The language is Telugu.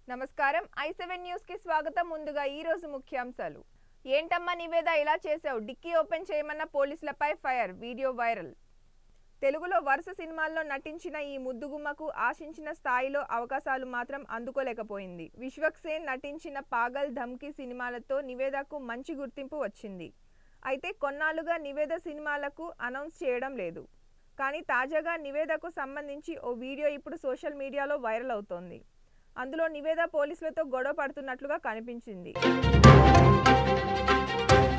నమస్కారం ఐ సెవెన్ న్యూస్ కి స్వాగతం ముందుగా ఈ రోజు ముఖ్యాంశాలు ఏంటమ్మా నివేద ఇలా చేసావు డిక్కీ ఓపెన్ చేయమన్న పోలీసులపై ఫైర్ వీడియో వైరల్ తెలుగులో వరుస సినిమాల్లో నటించిన ఈ ముద్దుగుమ్మకు ఆశించిన స్థాయిలో అవకాశాలు మాత్రం అందుకోలేకపోయింది విశ్వక్ సేన్ నటించిన పాగల్ ధమ్కి సినిమాలతో నివేదకు మంచి గుర్తింపు వచ్చింది అయితే కొన్నాళ్లుగా నివేద సినిమాలకు అనౌన్స్ చేయడం లేదు కానీ తాజాగా నివేదకు సంబంధించి ఓ వీడియో ఇప్పుడు సోషల్ మీడియాలో వైరల్ అవుతోంది అందులో నివేద పోలీసులతో గొడవ పడుతున్నట్లుగా కనిపించింది